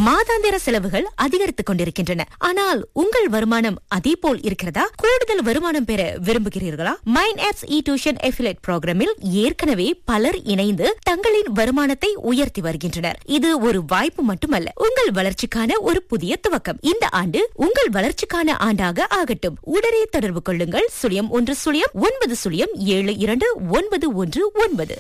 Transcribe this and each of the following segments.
மாதாந்திர செலவுகள் அதிகரித்துக் கொண்டிருக்கின்றன ஆனால் உங்கள் வருமானம் அதே போல் இருக்கிறதா கூடுதல் வருமானம் பெற விரும்புகிறீர்களா mind apps e tuition affiliate ப்ரோக்ராமில் ஏற்கனவே பலர் இணைந்து தங்களின் வருமானத்தை உயர்த்தி வருகின்றனர் இது ஒரு வாய்ப்பு மட்டுமல்ல உங்கள் வளர்ச்சிக்கான ஒரு புதிய துவக்கம் இந்த ஆண்டு உங்கள் வளர்ச்சிக்கான ஆண்டாக ஆகட்டும் உடனே தொடர்பு கொள்ளுங்கள் சுழியம் ஒன்று சுழியம் ஒன்பது சுழியம் ஏழு இரண்டு ஒன்பது ஒன்று ஒன்பது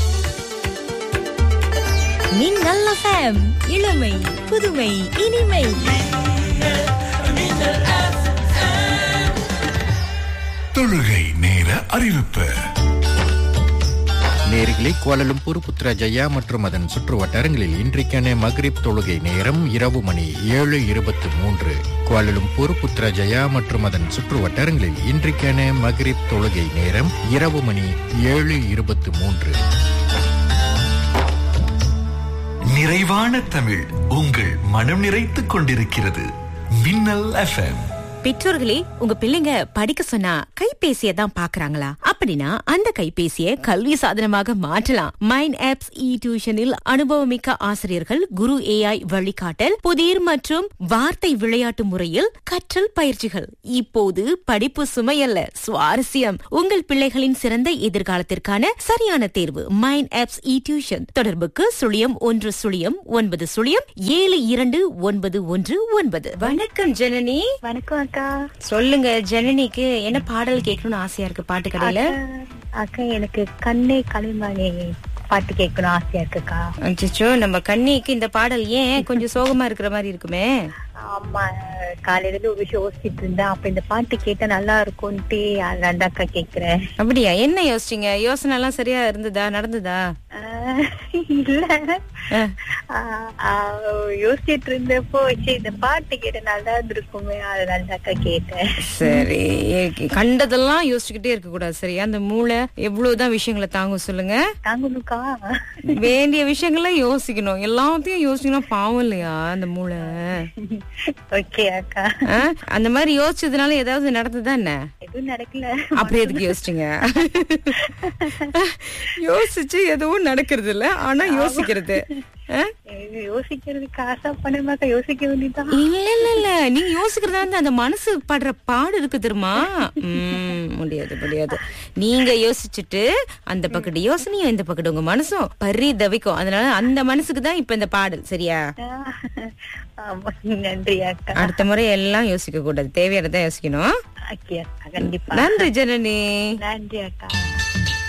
நீங்கள் FM, இளமை புதுமை இனிமை தொழுகை நேர அறிவிப்பு நேரிலே கோலலும்பூர் புத்ரஜயா மற்றும் அதன் சுற்று வட்டாரங்களில் இன்றைக்கான மக்ரிப் தொழுகை நேரம் இரவு மணி ஏழு இருபத்து மூன்று கோலலும்பூர் புத்ரஜயா மற்றும் அதன் சுற்று வட்டாரங்களில் இன்றைக்கான மக்ரிப் தொழுகை நேரம் இரவு மணி ஏழு இருபத்து மூன்று நிறைவான தமிழ் உங்கள் மனம் நிறைத்துக் கொண்டிருக்கிறது மின்னல் எஃப்எம் பெற்றோர்களே உங்க பிள்ளைங்க படிக்க சொன்னா கைபேசியை தான் பாக்குறாங்களா அப்படின்னா அந்த கைபேசியை கல்வி சாதனமாக மாற்றலாம் மைண்ட் ஆப்ஸ் இ டியூஷனில் அனுபவமிக்க ஆசிரியர்கள் குரு ஏஐ வழிகாட்டல் புதிர் மற்றும் வார்த்தை விளையாட்டு முறையில் கற்றல் பயிற்சிகள் இப்போது படிப்பு சுமையல்ல சுவாரஸ்யம் உங்கள் பிள்ளைகளின் சிறந்த எதிர்காலத்திற்கான சரியான தேர்வு மைண்ட் ஆப்ஸ் இ டியூஷன் தொடர்புக்கு சுழியம் ஒன்று சுழியம் ஒன்பது சுழியம் ஏழு இரண்டு ஒன்பது ஒன்று ஒன்பது வணக்கம் ஜனனி வணக்கம் அக்கா சொல்லுங்க ஜனனிக்கு என்ன பாடல் கேட்கணும்னு ஆசையா இருக்கு பாட்டு கடையில அக்கா, அக்கா எனக்கு கண்ணே கலைமானே பாட்டு கேட்கணும் ஆசையா இருக்குக்கா அச்சோ நம்ம கண்ணிக்கு இந்த பாடல் ஏன் கொஞ்சம் சோகமா இருக்கிற மாதிரி இருக்குமே ஆமா காலையில இருந்து ஒரு விஷயம் யோசிச்சுட்டு இருந்தேன் அப்ப இந்த பாட்டு கேட்டா நல்லா இருக்கும்ட்டு அதான் அக்கா கேக்குறேன் அப்படியா என்ன யோசிச்சீங்க யோசனை எல்லாம் சரியா இருந்ததா நடந்ததா ஆஹ், இல்ல ஆஹ், ஆஹ், யோசிச்சிட்டு இருந்தப்போ சரி இந்த பாட்டு கேட்ட நல்லா இருந்திருக்குமே அதனால தான் அக்கா கேட்டேன் சரி கண்டதெல்லாம் யோசிச்சுக்கிட்டே இருக்க கூடாது சரியா அந்த மூளை எவ்வளவுதான் விஷயங்களை தாங்கும் சொல்லுங்க தாங்கணுக்கா வேண்டிய விஷயங்களை யோசிக்கணும் எல்லாத்தையும் யோசிக்கணும் பாவம் இல்லையா அந்த மூளை ஓகே அக்கா ஆ? அந்த மாதிரி யோசிச்சதுனால ஏதாவது நடந்ததா என்ன எதுவும் நடக்கல அப்படி எதுக்கு யோசிச்சீங்க யோசிச்சு எதுவும் நடக்கிறது இல்ல ஆனா யோசிக்கிறது ஆ? இது யோசிக்கிறதுக்கு ஆசை பண்ணுமாக்கா யோசிக்க வேண்டியதான் இல்ல இல்ல இல்ல நீங்க யோசிக்கிறதா இருந்தா அந்த மனசு படுற பாடு இருக்கு தெரியுமா உம், முடியாது முடியாது நீங்க யோசிச்சுட்டு அந்த பக்கத்து யோசனையும் இந்த பக்கத்து உங்க மனசும் பரி தவிக்கும் அதனால அந்த மனசுக்கு தான் இப்ப இந்த பாடல் சரியா ஆமா நன்றி அக்கா அடுத்த முறை எல்லாம் யோசிக்க கூடாது தேவையானதான் யோசிக்கணும் ஓகே அக்கா கண்டிப்பா நன்றி ஜனனி நன்றி அக்கா